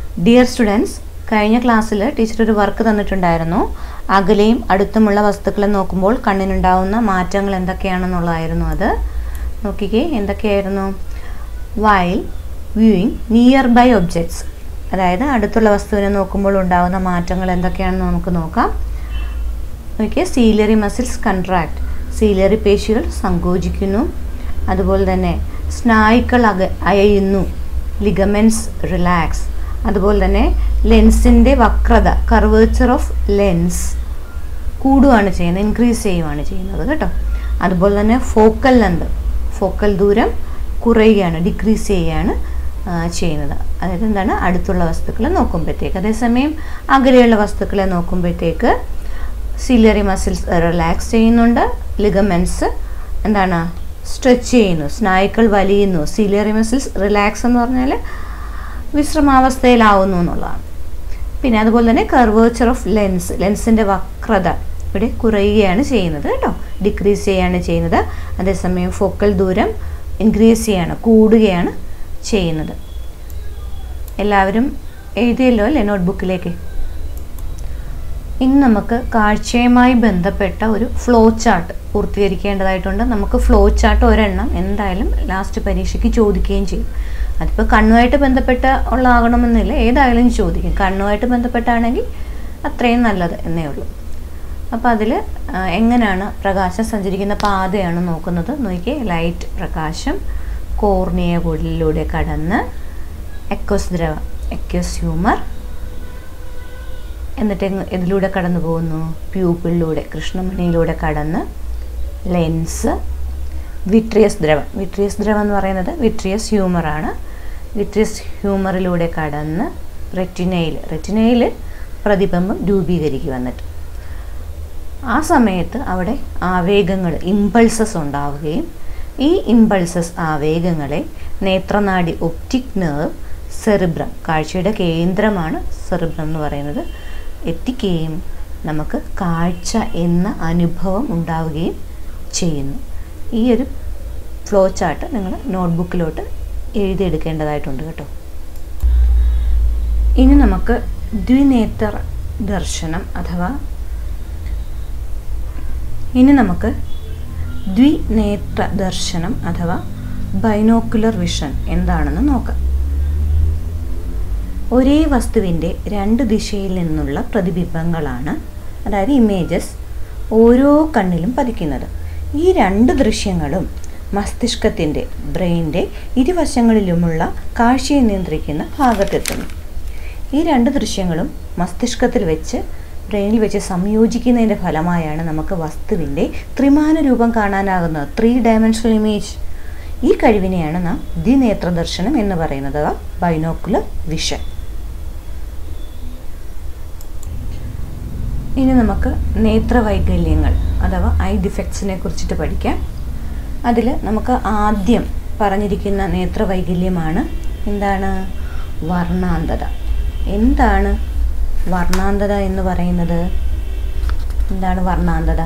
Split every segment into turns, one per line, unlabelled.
dear students കഴിഞ്ഞ ക്ലാസ്സിൽ teacher ഒരു വർക്ക് തന്നിട്ടുണ്ടായിരുന്നു അകലെയും അടുത്തുമുള്ള വസ്തുക്കളെ നോക്കുമ്പോൾ കണ്ണിനുണ്ടാവുന്ന മാറ്റങ്ങൾ എന്തൊക്കെയാണെന്നുള്ളതായിരുന്നു അത് നോക്കിക്കേ എന്തൊക്കെയായിരുന്നു while viewing nearby objects അതായത് അടുത്തുള്ള വസ്തുവിനെ നോക്കുമ്പോൾ ഉണ്ടാകുന്ന മാറ്റങ്ങൾ എന്തൊക്കെയാണെന്ന് നമുക്ക് നോക്കാം നോക്കിയേ സീലറി മസിൽസ് കൺട്രാക്ട് സീലറി പേശികൾ സങ്കോചിക്കുന്നു അതുപോലെ തന്നെ സ്നായുക്കൾ അക അയയുന്നു ലിഗമെൻറ്റ്സ് റിലാക്സ് അതുപോലെ തന്നെ ലെൻസിൻ്റെ വക്രത കർവേച്ചർ ഓഫ് ലെൻസ് കൂടുകയാണ് ചെയ്യുന്നത് ഇൻക്രീസ് ചെയ്യുകയാണ് ചെയ്യുന്നത് കേട്ടോ അതുപോലെ തന്നെ ഫോക്കൽ ലെന്ത് ഫോക്കൽ ദൂരം കുറയുകയാണ് ഡിക്രീസ് ചെയ്യുകയാണ് ആ, ചെയ്യുന്നത് അതായത് എന്താണ് അടുത്തുള്ള വസ്തുക്കളെ നോക്കുമ്പോഴത്തേക്ക് അതേസമയം അകലെയുള്ള വസ്തുക്കളെ നോക്കുമ്പോഴത്തേക്ക് സിലറി മസിൽസ് റിലാക്സ് ചെയ്യുന്നുണ്ട് ലിഗമെൻറ്റ്സ് എന്താണ് സ്ട്രെച്ച് ചെയ്യുന്നു സ്നായുക്കൾ വലിയുന്നു സിലറി മസിൽസ് റിലാക്സ് എന്ന് പറഞ്ഞാൽ വിശ്രമാവസ്ഥയിലാവുന്നു എന്നുള്ളതാണ് പിന്നെ അതുപോലെ തന്നെ കർവേച്ചർ ഓഫ് ലെൻസ് ലെൻസിൻ്റെ വക്രത ഇവിടെ കുറയുകയാണ് ചെയ്യുന്നത് കേട്ടോ ഡിക്രീസ് ചെയ്യുകയാണ് ചെയ്യുന്നത് അതേസമയം ഫോക്കൽ ദൂരം ഇൻക്രീസ് ചെയ്യാണ് കൂടുകയാണ് ചെയ്യുന്നത് എല്ലാവരും എഴുതിയല്ലോ അല്ലേ നോട്ട്ബുക്കിലേക്ക് ഇനി നമുക്ക് കാഴ്ചയുമായി ബന്ധപ്പെട്ട ഒരു ഫ്ലോ ചാർട്ട് പൂർത്തീകരിക്കേണ്ടതായിട്ടുണ്ട് നമുക്ക് ഫ്ലോ ചാർട്ട് ഒരെണ്ണം എന്തായാലും ലാസ്റ്റ് പരീക്ഷയ്ക്ക് ചോദിക്കുകയും ചെയ്യും അതിപ്പോൾ കണ്ണുമായിട്ട് ബന്ധപ്പെട്ട ഉള്ളതാകണമെന്നില്ല ഏതായാലും ചോദിക്കും കണ്ണുമായിട്ട് ബന്ധപ്പെട്ടാണെങ്കിൽ അത്രയും നല്ലത് എന്നേ ഉള്ളൂ അപ്പോൾ അതിൽ എങ്ങനെയാണ് പ്രകാശം സഞ്ചരിക്കുന്ന പാതയാണ് നോക്കുന്നത് നോക്കിയേ ലൈറ്റ് പ്രകാശം കോർണിയ കുഴലിലൂടെ കടന്ന് എക്കോസ് ദ്രവം എക്കോസ് ഹ്യൂമർ എന്നിട്ട് എങ്ങ് ഇതിലൂടെ കടന്നു പോകുന്നു പ്യൂപ്പിളിലൂടെ കൃഷ്ണമണിയിലൂടെ കടന്ന് ലെൻസ് വിട്രിയസ് ദ്രവം വിട്രിയസ് ദ്രവം എന്ന് പറയുന്നത് വിട്രിയസ് ഹ്യൂമറാണ് വിട്രിയസ് ഹ്യൂമറിലൂടെ കടന്ന് റെറ്റിനയിൽ റെറ്റിനയിൽ പ്രതിബിംബം രൂപീകരിക്കും വന്നിട്ട് ആ സമയത്ത് അവിടെ ആവേഗങ്ങൾ ഇമ്പൾസസ് ഉണ്ടാവുകയും ഈ ഇമ്പൾസസ് ആവേഗങ്ങളെ നേത്രനാടി ഒപ്റ്റിക് നെർവ് സെറിബ്രം കാഴ്ചയുടെ കേന്ദ്രമാണ് സെറിബ്രം എന്ന് പറയുന്നത് എത്തിക്കുകയും നമുക്ക് കാഴ്ച എന്ന അനുഭവം ഉണ്ടാവുകയും ചെയ്യുന്നു ഈ ഒരു ഫ്ലോ ചാർട്ട് നിങ്ങൾ നോട്ട്ബുക്കിലോട്ട് എഴുതിയെടുക്കേണ്ടതായിട്ടുണ്ട് കേട്ടോ ഇനി നമുക്ക് ദ്വിനേത്ര ദർശനം അഥവാ ഇനി നമുക്ക് ദ്വിനേത്ര ദർശനം അഥവാ ബൈനോക്കുലർ വിഷൻ എന്താണെന്ന് നോക്കാം ഒരേ വസ്തുവിൻ്റെ രണ്ട് ദിശയിൽ നിന്നുള്ള പ്രതിബിംബങ്ങളാണ് അതായത് ഇമേജസ് ഓരോ കണ്ണിലും പതിക്കുന്നത് ഈ രണ്ട് ദൃശ്യങ്ങളും മസ്തിഷ്കത്തിൻ്റെ ബ്രെയിൻ്റെ ഇരുവശങ്ങളിലുമുള്ള കാഴ്ചയെ നിയന്ത്രിക്കുന്ന ഭാഗത്തെത്തുന്നു ഈ രണ്ട് ദൃശ്യങ്ങളും മസ്തിഷ്കത്തിൽ വെച്ച് ബ്രെയിനിൽ വെച്ച് സംയോജിക്കുന്നതിൻ്റെ ഫലമായാണ് നമുക്ക് വസ്തുവിൻ്റെ ത്രിമാന രൂപം കാണാനാകുന്നത് ത്രീ ഡയമെൻഷണൽ ഇമേജ് ഈ കഴിവിനെയാണ് നാം ദ്വിനേത്ര ദർശനം എന്ന് പറയുന്നത് അഥവാ ബൈനോക്കുലർ വിഷൻ ഇനി നമുക്ക് നേത്രവൈകല്യങ്ങൾ അഥവാ ഐ ഡിഫക്ട്സിനെ കുറിച്ചിട്ട് പഠിക്കാം അതിൽ നമുക്ക് ആദ്യം പറഞ്ഞിരിക്കുന്ന നേത്രവൈകല്യമാണ് എന്താണ് വർണ്ണാന്തത എന്താണ് വർണ്ണാന്തത എന്ന് പറയുന്നത് എന്താണ് വർണ്ണാന്തത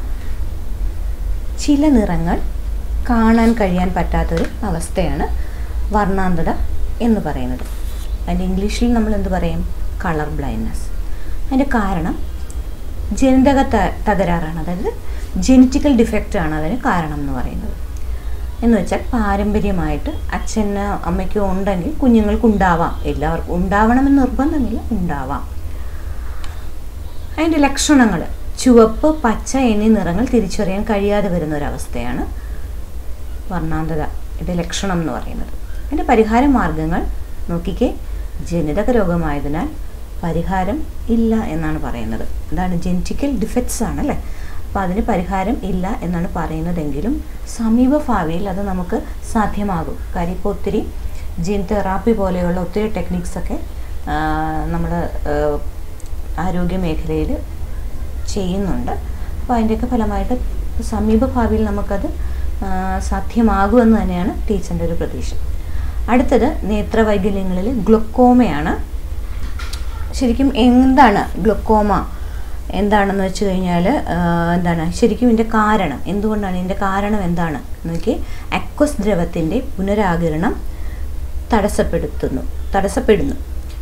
ചില നിറങ്ങൾ കാണാൻ കഴിയാൻ പറ്റാത്തൊരു അവസ്ഥയാണ് വർണ്ണാന്തത എന്ന് പറയുന്നത് അതിൻ്റെ ഇംഗ്ലീഷിൽ നമ്മൾ എന്ത് പറയും കളർ ബ്ലൈൻഡ്നെസ് അതിൻ്റെ കാരണം ജനിതക ത- തകരാറാണ് അതായത് ജനറ്റിക്കൽ ഡിഫക്റ്റ് ആണ് അതിന് കാരണം എന്ന് പറയുന്നത് എന്ന് വെച്ചാൽ പാരമ്പര്യമായിട്ട് അച്ഛനോ അമ്മയ്ക്കോ ഉണ്ടെങ്കിൽ കുഞ്ഞുങ്ങൾക്ക് ഉണ്ടാവാം എല്ലാവർക്കും ഉണ്ടാവണമെന്ന് നിർബന്ധമില്ല ഉണ്ടാവാം അതിൻ്റെ ലക്ഷണങ്ങൾ ചുവപ്പ് പച്ച എന്നീ നിറങ്ങൾ തിരിച്ചറിയാൻ കഴിയാതെ വരുന്ന ഒരവസ്ഥയാണ് വർണ്ണാന്തത ഇതിൻ്റെ ലക്ഷണം എന്ന് പറയുന്നത് അതിൻ്റെ പരിഹാര മാർഗങ്ങൾ നോക്കിക്കേ ജനിതക രോഗമായതിനാൽ പരിഹാരം ഇല്ല എന്നാണ് പറയുന്നത് അതാണ് ജനറ്റിക്കൽ ഡിഫക്ട്സ് ആണ് അല്ലേ അപ്പോൾ അതിന് പരിഹാരം ഇല്ല എന്നാണ് പറയുന്നതെങ്കിലും സമീപ ഭാവിയിൽ അത് നമുക്ക് സാധ്യമാകും കാര്യം ഇപ്പോൾ ഒത്തിരി ജീൻ തെറാപ്പി പോലെയുള്ള ഒത്തിരി ടെക്നിക്സൊക്കെ നമ്മൾ ആരോഗ്യ മേഖലയിൽ ചെയ്യുന്നുണ്ട് അപ്പോൾ അതിൻ്റെയൊക്കെ ഫലമായിട്ട് സമീപ ഭാവിയിൽ നമുക്കത് ആ, സാധ്യമാകുമെന്ന് തന്നെയാണ് ടീച്ചറിൻ്റെ ഒരു പ്രതീക്ഷ അടുത്തത് നേത്രവൈകല്യങ്ങളിൽ ഗ്ലുക്കോമയാണ് ശരിക്കും എന്താണ് ഗ്ലുക്കോമ എന്താണെന്ന് വെച്ച് കഴിഞ്ഞാൽ എന്താണ് ശരിക്കും ഇതിൻ്റെ കാരണം എന്തുകൊണ്ടാണ് ഇതിൻ്റെ കാരണം എന്താണ് നോക്കി അക്വസ് ദ്രവത്തിൻ്റെ പുനരാകിരണം തടസ്സപ്പെടുത്തുന്നു തടസ്സപ്പെടുന്നു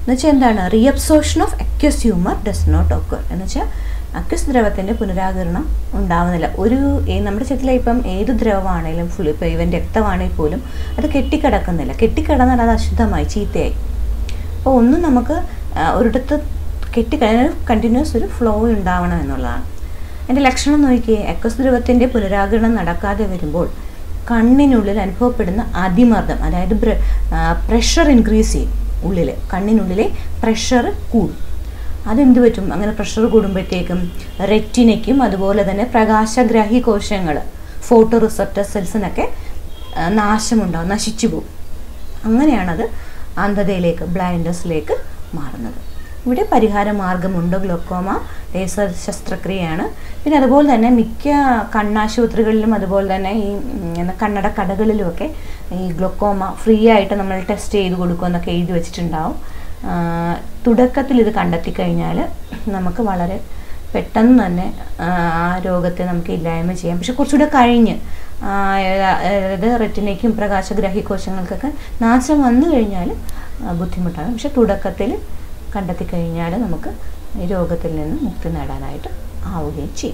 എന്ന് വെച്ചാൽ എന്താണ് reabsorption of aqueous humour does not occur എന്ന് വെച്ചാൽ അക്വസ് ദ്രവത്തിൻ്റെ പുനരാകരണം ഉണ്ടാവുന്നില്ല ഒരു ഏ- നമ്മുടെ ശരീരത്തിലെ ഇപ്പം ഏത് ദ്രവമാണെങ്കിലും ഫുൾ ഇപ്പോൾ ഇവൻ രക്തമാണെങ്കിൽ പോലും അത് കെട്ടിക്കിടക്കുന്നില്ല കെട്ടിക്കിടന്നാൽ അത് അശുദ്ധമായി ചീത്തയായി അപ്പോൾ ഒന്നും നമുക്ക് ആ, ഒരിടത്ത് കെട്ടിക്കഴിഞ്ഞാൽ കണ്ടിന്യൂസ് ഒരു ഫ്ലോ ഉണ്ടാവണം എന്നുള്ളതാണ് അതിൻ്റെ ലക്ഷണം നോക്കിയേ അക്വസ് ദ്രവത്തിൻ്റെ പുനരാകരണം നടക്കാതെ വരുമ്പോൾ കണ്ണിനുള്ളിൽ അനുഭവപ്പെടുന്ന അതിമർദ്ദം അതായത് പ്രഷർ ഇൻക്രീസ് ചെയ്യും ഉള്ളിൽ കണ്ണിനുള്ളിലെ പ്രഷർ കൂടും അതെന്ത് പറ്റും അങ്ങനെ പ്രഷർ കൂടുമ്പോഴത്തേക്കും റെറ്റിനയ്ക്കും അതുപോലെ തന്നെ പ്രകാശഗ്രാഹി കോശങ്ങൾ ഫോട്ടോ റിസപ്റ്റർ സെൽസിനൊക്കെ ആ, നാശമുണ്ടാവും നശിച്ചു പോകും അങ്ങനെയാണത് അന്ധതയിലേക്ക് ബ്ലൈൻഡസിലേക്ക് മാറുന്നത് ഇവിടെ പരിഹാര മാർഗമുണ്ട് ഗ്ലോക്കോമ ലേസർ ശസ്ത്രക്രിയയാണ് പിന്നെ അതുപോലെ തന്നെ മിക്ക കണ്ണാശുപത്രികളിലും അതുപോലെ തന്നെ ഈ ഉം, എന്നാ കണ്ണട കടകളിലുമൊക്കെ ഈ ഗ്ലോക്കോമ ഫ്രീ ആയിട്ട് നമ്മൾ ടെസ്റ്റ് ചെയ്ത് കൊടുക്കുമെന്നൊക്കെ എഴുതി വെച്ചിട്ടുണ്ടാവും ആ, തുടക്കത്തിൽ ഇത് കണ്ടെത്തി കഴിഞ്ഞാൽ നമുക്ക് വളരെ പെട്ടെന്ന് തന്നെ ആ ആ രോഗത്തെ നമുക്ക് ഇല്ലായ്മ ചെയ്യാം പക്ഷെ കുറച്ചുകൂടെ കഴിഞ്ഞ് ആ, അതായത് റെറ്റിനയ്ക്കും പ്രകാശഗ്രാഹി കോശങ്ങൾക്കൊക്കെ നാശം വന്നു കഴിഞ്ഞാൽ ആ, ബുദ്ധിമുട്ടാണ് പക്ഷെ തുടക്കത്തിൽ കണ്ടെത്തി കഴിഞ്ഞാൽ നമുക്ക് ഈ രോഗത്തിൽ നിന്ന് മുക്തി നേടാനായിട്ട് ആവുകയും ചെയ്യും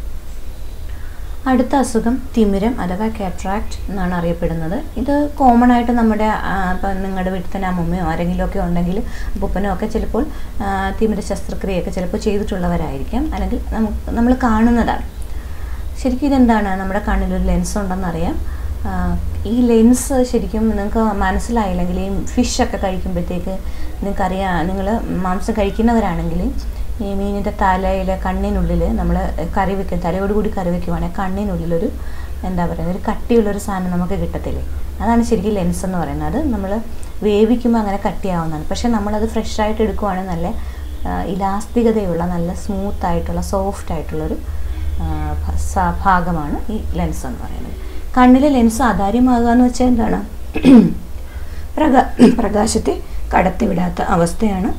അടുത്ത അസുഖം തിമിരം അഥവാ കാട്രാക്ട് എന്നാണ് അറിയപ്പെടുന്നത് ഇത് കോമൺ ആയിട്ട് നമ്മുടെ ആ, ഇപ്പം നിങ്ങളുടെ വീട്ടിൽ തന്നെ അമ്മമ്മയോ ആരെങ്കിലും ഒക്കെ ഉണ്ടെങ്കിൽ അപ്പൂപ്പനോ ഒക്കെ ചിലപ്പോൾ ആ, തിമിര ശസ്ത്രക്രിയയൊക്കെ ചിലപ്പോൾ ചെയ്തിട്ടുള്ളവരായിരിക്കാം അല്ലെങ്കിൽ നമുക്ക് നമ്മൾ കാണുന്നതാണ് ശരിക്കും ഇതെന്താണ് നമ്മുടെ കണ്ണിലൊരു ലെൻസ് ഉണ്ടെന്നറിയാം ആ, ഈ ലെൻസ് ശരിക്കും നിങ്ങൾക്ക് മനസ്സിലായില്ലെങ്കിൽ ഈ ഫിഷൊക്കെ കഴിക്കുമ്പോഴത്തേക്ക് നിങ്ങൾക്കറിയാം നിങ്ങൾ മാംസം കഴിക്കുന്നവരാണെങ്കിൽ ഈ മീനിൻ്റെ തലയിൽ കണ്ണിനുള്ളിൽ നമ്മൾ കറി വെക്കും തലയോട് കൂടി കറി വെക്കുവാണെങ്കിൽ കണ്ണിനുള്ളിലൊരു എന്താ പറയുക ഒരു കട്ടിയുള്ളൊരു സാധനം നമുക്ക് കിട്ടത്തില്ലേ അതാണ് ശരിക്കും ലെൻസ് എന്ന് പറയുന്നത് അത് നമ്മൾ വേവിക്കുമ്പോൾ അങ്ങനെ കട്ടിയാവുന്നതാണ് പക്ഷേ നമ്മളത് ഫ്രഷ് ആയിട്ട് എടുക്കുവാണെങ്കിൽ നല്ല ആ, ഇലാസ്തികതയുള്ള നല്ല സ്മൂത്ത് ആയിട്ടുള്ള സോഫ്റ്റ് ആയിട്ടുള്ളൊരു ആ, ഭ- സ- ഭാഗമാണ് ഈ ലെൻസ് എന്ന് പറയുന്നത് കണ്ണിലെ ലെൻസ് അതാര്യമാകുക എന്ന് വെച്ചാൽ എന്താണ് പ്രകാ പ്രകാശത്തെ കടത്തിവിടാത്ത അവസ്ഥയാണ്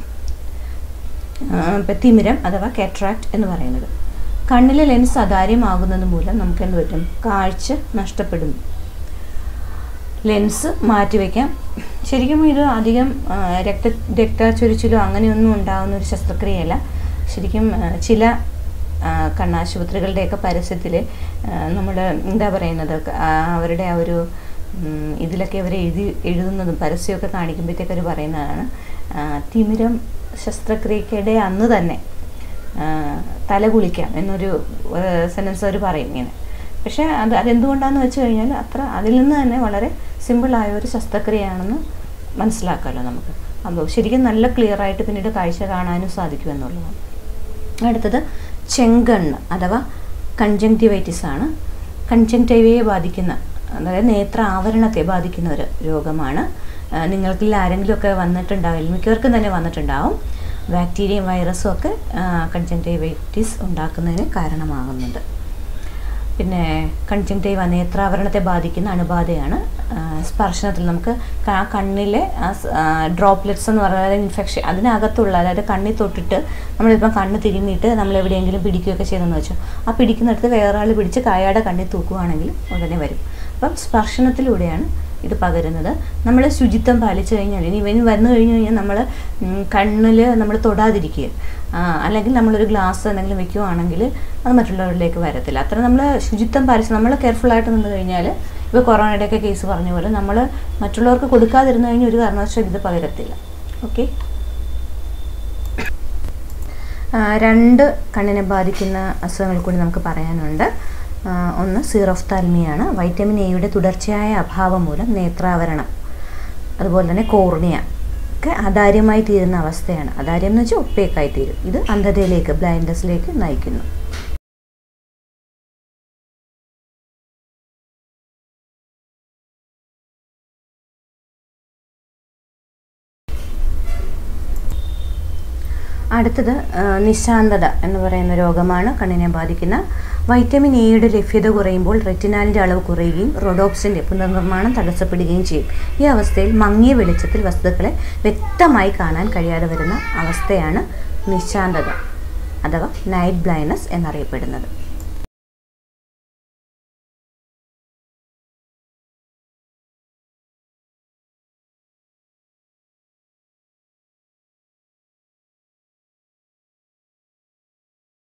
ആ, ഇപ്പം തിമിരം അഥവാ കാട്രാക്ട് എന്ന് പറയുന്നത് കണ്ണിലെ ലെൻസ് അതാര്യമാകുന്നത് മൂലം നമുക്ക് എന്ത് പറ്റും കാഴ്ച നഷ്ടപ്പെടുന്നു ലെൻസ് മാറ്റിവെക്കാം ശരിക്കും ഇത് അധികം ആ, രക്ത രക്തച്ചൊരിച്ചിലോ അങ്ങനെയൊന്നും ഉണ്ടാകുന്ന ഒരു ശസ്ത്രക്രിയയല്ല ശരിക്കും ആ, ചില ആ, കണ്ണാശുപത്രികളുടെയൊക്കെ പരസ്യത്തിൽ നമ്മൾ എന്താ പറയുന്നത് ആ, അവരുടെ ആ ഒരു ഉം, ഇതിലൊക്കെ അവർ എഴുതി എഴുതുന്നതും പരസ്യമൊക്കെ കാണിക്കുമ്പോഴത്തേക്ക് അവർ പറയുന്നതാണ് ആ, തിമിരം ശസ്ത്രക്രിയക്കിടെ അന്ന് തന്നെ ആ, തല കുളിക്കാം എന്നൊരു സെൻറ്റൻസ് അവർ പറയും ഇങ്ങനെ പക്ഷേ അത് അതെന്തുകൊണ്ടാണെന്ന് വെച്ച് കഴിഞ്ഞാൽ അത്ര അതിൽ നിന്ന് തന്നെ വളരെ സിമ്പിളായ ഒരു ശസ്ത്രക്രിയയാണെന്ന് മനസ്സിലാക്കാമല്ലോ നമുക്ക് അപ്പോൾ ശരിക്കും നല്ല ക്ലിയർ ആയിട്ട് പിന്നീട് കാഴ്ച കാണാനും സാധിക്കും എന്നുള്ളതാണ് അടുത്തത് ചെങ്കണ്ണ് അഥവാ കൺജങ്ക്റ്റിവൈറ്റിസ് ആണ് കൺജങ്ക്റ്റൈവയെ ബാധിക്കുന്ന അതായത് നേത്ര ആവരണത്തെ ബാധിക്കുന്ന ഒരു രോഗമാണ് ആ, നിങ്ങൾക്കിൽ ആരെങ്കിലുമൊക്കെ വന്നിട്ടുണ്ടാവില്ല മിക്കവർക്കും തന്നെ വന്നിട്ടുണ്ടാവും ബാക്ടീരിയയും വൈറസും ഒക്കെ കൺജങ്ക്റ്റൈവൈറ്റിസ് ഉണ്ടാക്കുന്നതിന് കാരണമാകുന്നുണ്ട് പിന്നെ കൺജങ്ക്റ്റൈവ നേത്രാവരണത്തെ ബാധിക്കുന്ന അണുബാധയാണ് ആ, സ്പർശനത്തിൽ നമുക്ക് ക- കണ്ണിലെ ഡ്രോപ്ലെറ്റ്സ് എന്ന് പറയുന്നത് ഇൻഫെക്ഷൻ അതിനകത്തുള്ള അതായത് കണ്ണിൽ തൊട്ടിട്ട് നമ്മളിപ്പം കണ്ണ് തിരുമ്മിയിട്ട് നമ്മൾ എവിടെയെങ്കിലും പിടിക്കുകയൊക്കെ ചെയ്തെന്ന് വെച്ചോ ആ പിടിക്കുന്നിടത്ത് വേറെ ആൾ പിടിച്ച് കായയുടെ കണ്ണിൽ തൂക്കുകയാണെങ്കിൽ ഉടനെ വരും അപ്പം സ്പർശനത്തിലൂടെയാണ് ഇത് പകരുന്നത് നമ്മൾ ശുചിത്വം പാലിച്ചു കഴിഞ്ഞാൽ ഇനി ഇവന് വന്നു കഴിഞ്ഞു കഴിഞ്ഞാൽ നമ്മൾ കണ്ണിൽ നമ്മൾ തൊടാതിരിക്കുക ആ, അല്ലെങ്കിൽ നമ്മളൊരു ഗ്ലാസ് എന്തെങ്കിലും വെക്കുകയാണെങ്കിൽ അത് മറ്റുള്ളവരിലേക്ക് വരത്തില്ല അത്ര നമ്മൾ ശുചിത്വം പാലിച്ച് നമ്മൾ കെയർഫുള്ളായിട്ട് നിന്ന് കഴിഞ്ഞാൽ ഇപ്പോൾ കൊറോണയുടെയൊക്കെ കേസ് പറഞ്ഞ പോലെ നമ്മൾ മറ്റുള്ളവർക്ക് കൊടുക്കാതിരുന്നു കഴിഞ്ഞാൽ ഒരു കാരണവശാലും ഇത് പകരത്തില്ല ഓക്കെ രണ്ട് കണ്ണിനെ ബാധിക്കുന്ന അസുഖങ്ങൾ കൂടി നമുക്ക് പറയാനുണ്ട് ആ, ഒന്ന് സീറോഫ്താൽമിയാണ് വൈറ്റമിൻ എയുടെ തുടർച്ചയായ അഭാവം മൂലം നേത്രാവരണം അതുപോലെ തന്നെ കോർണിയ ഒക്കെ അതാര്യമായി തീരുന്ന അവസ്ഥയാണ് അതാര്യം എന്ന് വെച്ചാൽ ഒപ്പേക്കായി തീരും ഇത് അന്ധതയിലേക്ക് ബ്ലൈൻഡസിലേക്ക് നയിക്കുന്നു അടുത്തത് ആ, നിശാന്തത എന്ന് പറയുന്ന രോഗമാണ് കണ്ണിനെ ബാധിക്കുന്ന വൈറ്റമിൻ എയുടെ ലഭ്യത കുറയുമ്പോൾ റെറ്റിനാലിൻ്റെ അളവ് കുറയുകയും റൊഡോപ്സിൻ്റെ പുനർനിർമ്മാണം തടസ്സപ്പെടുകയും ചെയ്യും ഈ അവസ്ഥയിൽ മങ്ങിയ വെളിച്ചത്തിൽ വസ്തുക്കളെ വ്യക്തമായി കാണാൻ കഴിയാതെ വരുന്ന അവസ്ഥയാണ് നിശാന്തത അഥവാ നൈറ്റ് ബ്ലൈൻഡ്നസ് എന്നറിയപ്പെടുന്നത്